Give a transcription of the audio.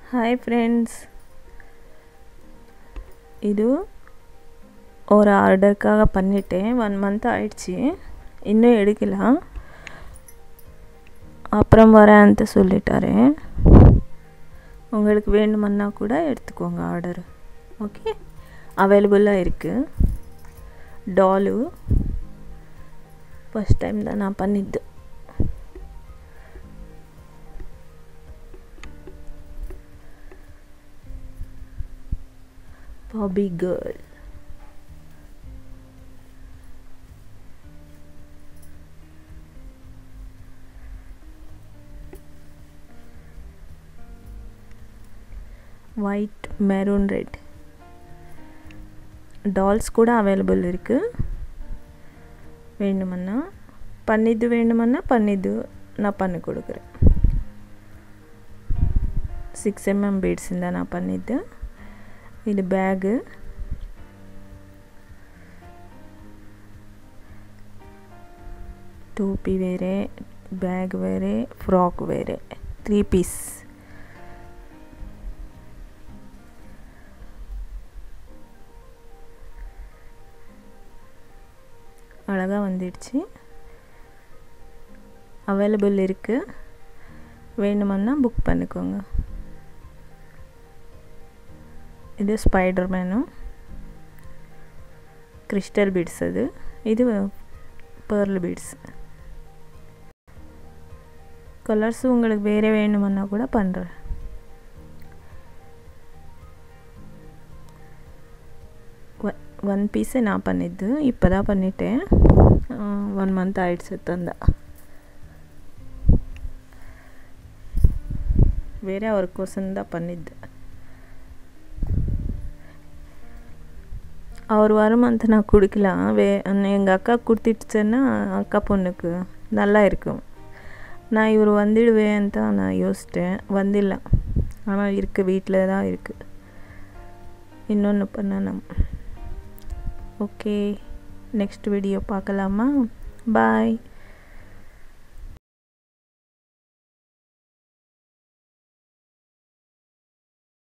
Hi friends இது ஒரு ஆர்டருக்காக பண்ணிட்டேன் ஒன் மந்த் ஆயிடுச்சு இன்னும் எடுக்கலாம் அப்புறம் வரேன்ட்டு சொல்லிட்டாரு உங்களுக்கு வேணுமன்னா கூட எடுத்துக்கோங்க ஆர்டர் ஓகே அவைலபிளாக இருக்குது டாலு ஃபஸ்ட் டைம் தான் நான் பண்ணிದ್ದು Bobby girl. White maroon red dolls கூட அவைலபிள் இருக்குது வேணுமன்னா பண்ணிದ್ದು வேணுமன்னா பண்ணிದ್ದು நான் பண்ணி கொடுக்குறேன் ಸಿಕ್ಸ್ ಎಮ್ ಎಮ್ ಬೀಡ್ಸಿಂದ ನಾ ಪನ್ನಿದ್ದು ಇದು ಬ್ಯಾಗ್ ಟೋಪಿ ಬೇರೆ ಬ್ಯಾಗ್ ಬೇರೆ ಫ್ರಾಕ್ ಬೇರೆ ತ್ರೀ ಪೀಸ್ அழகாக வந்துடுச்சு அவைலபிள் இருக்குது வேணுமன்னா புக் பண்ணிக்கோங்க இது ஸ்பைடர் மேனும் கிறிஸ்டல் பீட்ஸ் அது இது பேர்ல் பீட்ஸ் கலர்ஸ் உங்களுக்கு வேறு வேணுமன்னா கூட பண்ணுறேன் ஒன் பீஸு நான் பண்ணிದ್ದು இப்போ தான் பண்ணிட்டேன் ஒன் ಮಂತ್ ಆಯ್ತು ತಂದ ಬೇರೆ ಅವ್ರಿಗೋಸ್ಕರ பண்ணிದ್ದು அவர் வருமானத்தை நான் கொடுக்கலாம் வே எங்கள் அக்கா கொடுத்துட்டுச்சேன்னா அக்கா பொண்ணுக்கு நல்லா இருக்கும் நான் இவர் வந்துடுவேன் தான் நான் யோசித்தேன் வந்துடல ஆனால் இருக்குது வீட்டில் தான் இருக்குது இன்னொன்று பண்ணணும் ஓகே நெக்ஸ்ட் வீடியோ பார்க்கலாமா பாய்